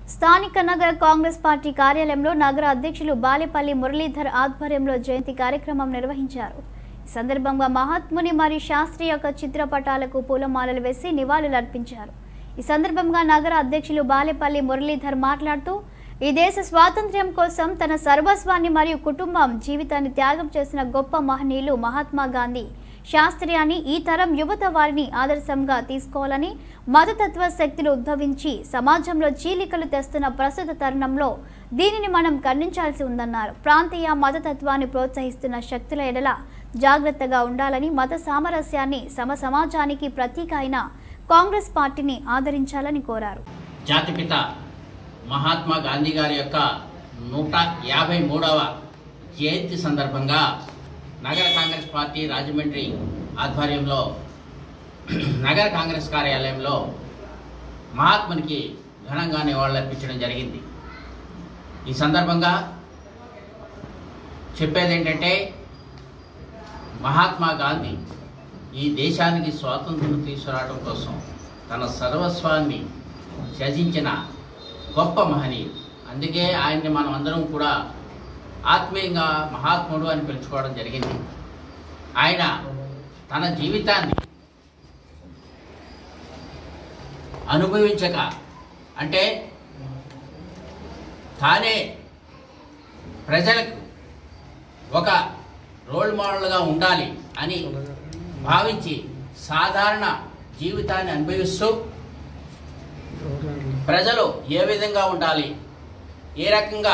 స్థానిక నగర కాంగ్రెస్ పార్టీ కార్యాలయంలో నగర అధ్యక్షులు బాలేపల్లి మురళీధర్ ఆధ్వర్యంలో జయంతి కార్యక్రమం నిర్వహించారు ఈ సందర్భంగా మహాత్ముని మరియు శాస్త్రి యొక్క చిత్రపటాలకు పూలమాలలు వేసి నివాళులర్పించారు ఈ సందర్భంగా నగర అధ్యక్షులు బాలేపల్లి మురళీధర్ మాట్లాడుతూ ఈ దేశ స్వాతంత్ర్యం కోసం తన సర్వస్వాన్ని మరియు కుటుంబం జీవితాన్ని త్యాగం చేసిన గొప్ప మహనీయులు మహాత్మా గాంధీ శాస్త్రి అని ఈ తరం యువత వారిని ఆదర్శంగా తీసుకోవాలని మతతత్వ శక్తులు ఉద్భవించి సమాజంలో చీలికలు తెస్తున్న ప్రస్తుత తరుణంలో దీనిని మనం ఖండించాల్సి ఉందన్నారు ప్రాంతీయ మతతత్వాన్ని ప్రోత్సహిస్తున్న శక్తుల ఎడల జాగ్రత్తగా ఉండాలని మత సామరస్యాన్ని సమ సమాజానికి ప్రతీక అయిన కాంగ్రెస్ పార్టీని ఆదరించాలని కోరారు జాతిపిత మహాత్మా గాంధీ గారి యొక్క నూట యాభై మూడవ జయంతి సందర్భంగా నగర కాంగ్రెస్ పార్టీ రాజమండ్రి ఆధ్వర్యంలో నగర కాంగ్రెస్ కార్యాలయంలో మహాత్మునికి ఘనంగా నివాళులర్పించడం జరిగింది ఈ సందర్భంగా చెప్పేది ఏంటంటే మహాత్మా గాంధీ ఈ దేశానికి స్వాతంత్రం తీసుకురావడం కోసం తన సర్వస్వాన్ని త్యజించిన గొప్ప మహనీయుడు అందుకే ఆయన్ని మనం అందరం కూడా ఆత్మీయంగా మహాత్ముడు అని పిలుచుకోవడం జరిగింది ఆయన తన జీవితాన్ని అనుభవించక అంటే తానే ప్రజలకు ఒక రోల్ మోడల్గా ఉండాలి అని భావించి సాధారణ జీవితాన్ని అనుభవిస్తూ ప్రజలు ఏ విధంగా ఉండాలి ఏ రకంగా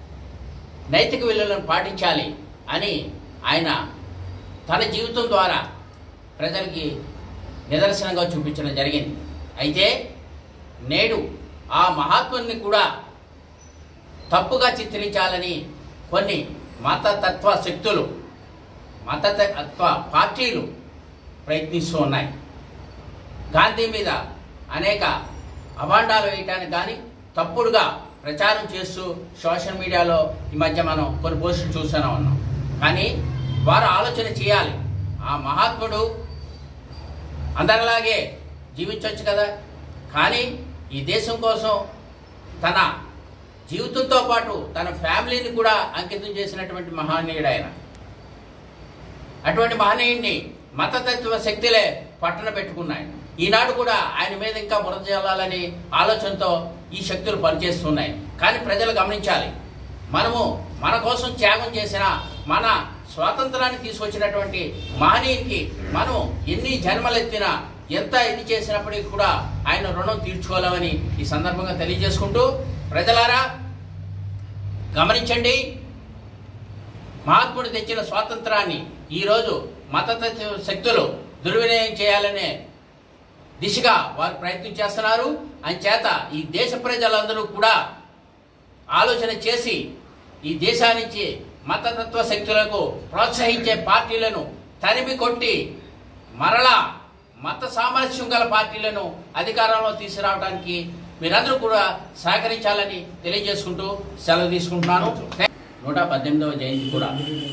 నైతిక విలువలను పాటించాలి అని ఆయన తన జీవితం ద్వారా ప్రజలకి నిదర్శనంగా చూపించడం జరిగింది అయితే నేడు ఆ మహాత్ముని కూడా తప్పుగా చిత్రించాలని కొన్ని మతతత్వ శక్తులు మతతత్వ పార్టీలు ప్రయత్నిస్తూ ఉన్నాయి గాంధీ మీద అనేక అభాండాలు వేయటానికి కానీ తప్పుడుగా ప్రచారం చేస్తూ సోషల్ మీడియాలో ఈ మధ్య మనం కొన్ని పోస్టులు చూస్తూనే ఉన్నాం కానీ వారు ఆలోచన చేయాలి ఆ మహాత్ముడు అందరిలాగే జీవించవచ్చు కదా కానీ ఈ దేశం కోసం తన జీవితంతో పాటు తన ఫ్యామిలీని కూడా అంకితం చేసినటువంటి మహనీయుడు ఆయన అటువంటి మహనీయుడిని మతతత్వ శక్తులే పట్టణ పెట్టుకున్నాయి ఈనాడు కూడా ఆయన మీద ఇంకా బురద చేయాలని ఆలోచనతో ఈ శక్తులు పనిచేస్తున్నాయి కానీ ప్రజలు గమనించాలి మనము మన కోసం త్యాగం చేసిన మన స్వాతంత్రాన్ని తీసుకొచ్చినటువంటి మహనీయునికి మనం ఎన్ని జన్మలెత్తినా ఎంత ఇది చేసినప్పటికీ కూడా ఆయన రుణం తీర్చుకోలేమని ఈ సందర్భంగా తెలియజేసుకుంటూ ప్రజలారా గమనించండి మహాత్ముడు తెచ్చిన స్వాతంత్రాన్ని ఈరోజు మతతత్వ శక్తులు దుర్వినియోగం చేయాలనే దిశగా వారు ప్రయత్నం చేస్తున్నారు అంచేత ఈ దేశ ప్రజలందరూ కూడా ఆలోచన చేసి ఈ దేశానికి మతతత్వ శక్తులకు ప్రోత్సహించే పార్టీలను తరిమి కొట్టి మరలా మత సామరస్యం గల పార్టీలను అధికారంలో తీసుకురావడానికి మీరందరూ కూడా సహకరించాలని తెలియజేసుకుంటూ సెలవు తీసుకుంటున్నాను నూట పద్దెనిమిదవ జయంతి కూడా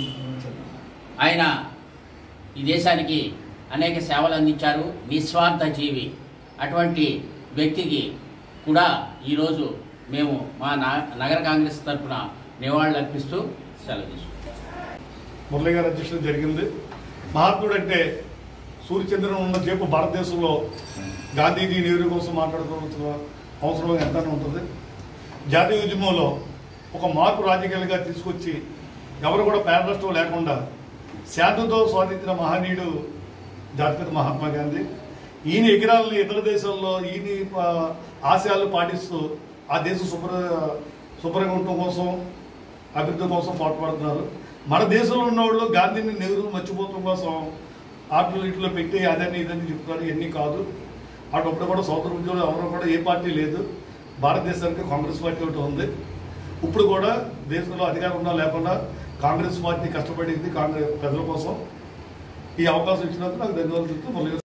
ఆయన ఈ దేశానికి అనేక సేవలు అందించారు నిస్వార్థ జీవి అటువంటి వ్యక్తికి కూడా ఈరోజు మేము మా నా- నగర కాంగ్రెస్ తరఫున నివాళులు అర్పిస్తూ సెలవు తీసుకుంటాం మురళి గారి అధ్యక్షత జరిగింది మహాత్ముడు అంటే సూర్యచంద్రుడు ఉన్న చేపు భారతదేశంలో గాంధీజీ నెహ్రూ కోసం మాట్లాడుకోవాల్సిన అవసరం ఎంతనే ఉంటుంది జాతీయ ఉద్యమంలో ఒక మార్పు రాజకీయాలుగా తీసుకొచ్చి ఎవరు కూడా పేదనష్టం లేకుండా శాంతితో స్వాధించిన మహనీయుడు జాతిపిత మహాత్మా గాంధీ ఈయన ఎగిరాలని ఇతర దేశాల్లో ఈయన ప- ఆశయాలు పాటిస్తూ ఆ దేశం శుభ్ర శుభ్రంగా ఉండటం కోసం అభివృద్ధి కోసం పాటుపడుతున్నారు మన దేశంలో ఉన్న వాళ్ళు గాంధీని నెహ్రూ మర్చిపోవడం కోసం ఆటలు ఇట్లో పెట్టి అదని ఇదని చెప్తున్నారు ఇవన్నీ కాదు అటప్పుడు కూడా సౌదర ఉద్యోగులు ఎవరు కూడా ఏ పార్టీ లేదు భారతదేశానికి కాంగ్రెస్ పార్టీ ఒకటి ఉంది ఇప్పుడు కూడా దేశంలో అధికారం ఉన్నా లేకుండా కాంగ్రెస్ పార్టీ కష్టపడింది కాంగ్రెస్ ప్రజల కోసం ఈ అవకాశం ఇచ్చినందుకు నాకు ధన్యవాదాలు చెప్తూ మళ్ళీ